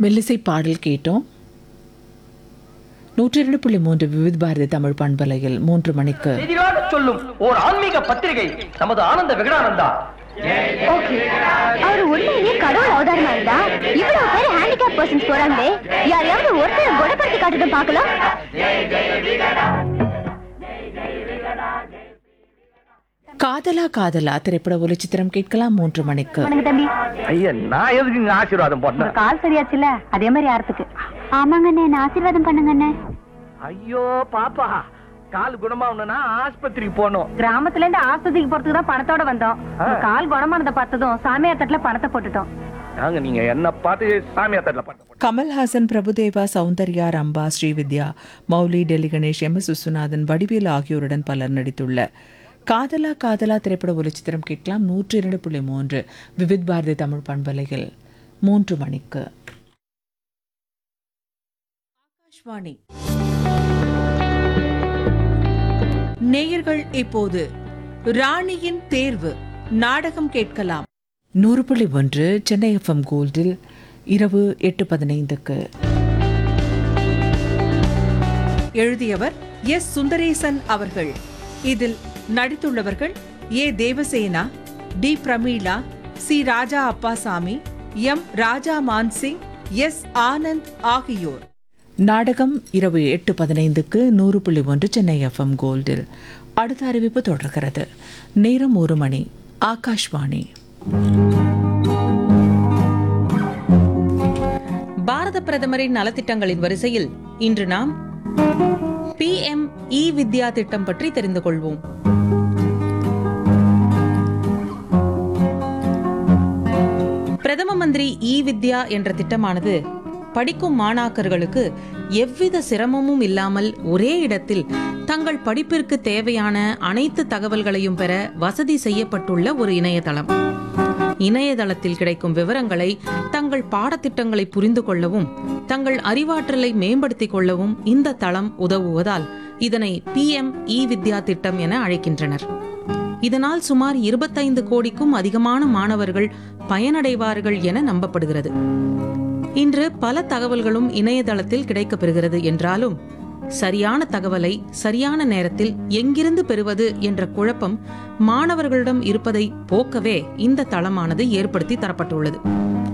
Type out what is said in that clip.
மெல்லிசை பாடல் கேட்டோம் நூற்றி இரண்டு புள்ளி மூன்று விவித் பாரதி தமிழ் பண்பலையில் மூன்று மணிக்கு செய்திகளாக சொல்லும் ஓர் ஆன்மீக பத்திரிகை நமது ஆனந்த விகடானந்தா ஓகே அவர் உண்மையிலேயே கடவுள் அவதாரமா இருந்தா இவ்வளவு பேர் ஹேண்டிகேப் பர்சன்ஸ் போறாங்களே யாரையாவது ஒருத்தர் குணப்படுத்தி காட்டுறது பார்க்கலாம் காதலா காதலா திரைப்பட ஒளிச்சித்திரம் கேட்கலாம் மூன்று மணிக்கு வணங்க தம்பி ஐயா நான் எதுக்கு இங்க ஆசீர்வாதம் போட்டேன் கால் சரியாச்சுல அதே மாதிரி யாரத்துக்கு ஆமாங்க அண்ணே நான் ஆசீர்வாதம் பண்ணுங்க அண்ணே ஐயோ பாப்பா கால் குணமாகணும்னா ஆஸ்பத்திரிக்கு போகணும் கிராமத்துல இருந்து ஆஸ்பத்திரிக்கு போறதுக்கு தான் பணத்தோட வந்தோம் ஆ. உங்க கால் குணமானதை பார்த்ததும் சாமியார் தட்டுல பணத்தை போட்டுட்டோம் நாங்க நீங்க என்ன பார்த்து சாமியாத்தட்டில் பண்ண கமல்ஹாசன் பிரபுதேவா சௌந்தர்யா ரம்பா ஸ்ரீவித்யா மௌலி டெல்லி கணேஷ் எம் எஸ் விஸ்வநாதன் வடிவேல் ஆகியோருடன் பலர் நடித்துள்ள காதலா காதலா திரைப்பட ஒளிச்சித்திரம் கேட்கலாம் நூற்றி இரண்டு புள்ளி மூன்று விவித் பாரதி தமிழ் பண்பலையில் மூன்று மணிக்கு ஆகாஷ்வாணி நேயர்கள் இப்போது ராணியின் தேர்வு நாடகம் கேட்கலாம் நூறு புள்ளி ஒன்று சென்னை எஃப்எம் கோல்டில் இரவு எட்டு பதினைந்துக்கு எழுதியவர் எஸ் சுந்தரேசன் அவர்கள் இதில் நடித்துள்ளவர்கள் A Devasena T Prameela C Raja Appasamy M Raja Mansingh S Anand ஆகியோர் நாடகம் இரவு எட்டு பதினைந்துக்கு நூறு புள்ளி ஒன்று சென்னை எஃப்எம் கோல்டில் அடுத்த அறிவிப்பு தொடர்கிறது நேரம் ஒரு மணி ஆகாஷ்வாணி பாரத பிரதமரின் நலத்திட்டங்களின் வரிசையில் இன்று நாம் பி எம் இ வித்யா திட்டம் பற்றி தெரிந்து கொள்வோம் பிரதம மந்திரி இ வித்யா என்ற திட்டமானது படிக்கும் மாணாக்கர்களுக்கு எவ்வித சிரமமும் இல்லாமல் ஒரே இடத்தில் தங்கள் படிப்பிற்கு தேவையான அனைத்து தகவல்களையும் பெற வசதி செய்யப்பட்டுள்ள ஒரு இணையதளம் இணையதளத்தில் கிடைக்கும் விவரங்களை தங்கள் பாடத்திட்டங்களை புரிந்து கொள்ளவும் தங்கள் அறிவாற்றலை மேம்படுத்திக் கொள்ளவும் இந்த தளம் உதவுவதால் இதனை பி எம் இ வித்யா திட்டம் என அழைக்கின்றனர் இதனால் சுமார் இருபத்தைந்து கோடிக்கும் அதிகமான மாணவர்கள் பயனடைவார்கள் என நம்பப்படுகிறது இன்று பல தகவல்களும் இணையதளத்தில் கிடைக்கப்பெறுகிறது என்றாலும் சரியான தகவலை சரியான நேரத்தில் எங்கிருந்து பெறுவது என்ற குழப்பம் மாணவர்களிடம் இருப்பதை போக்கவே இந்த தளமானது ஏற்படுத்தி தரப்பட்டுள்ளது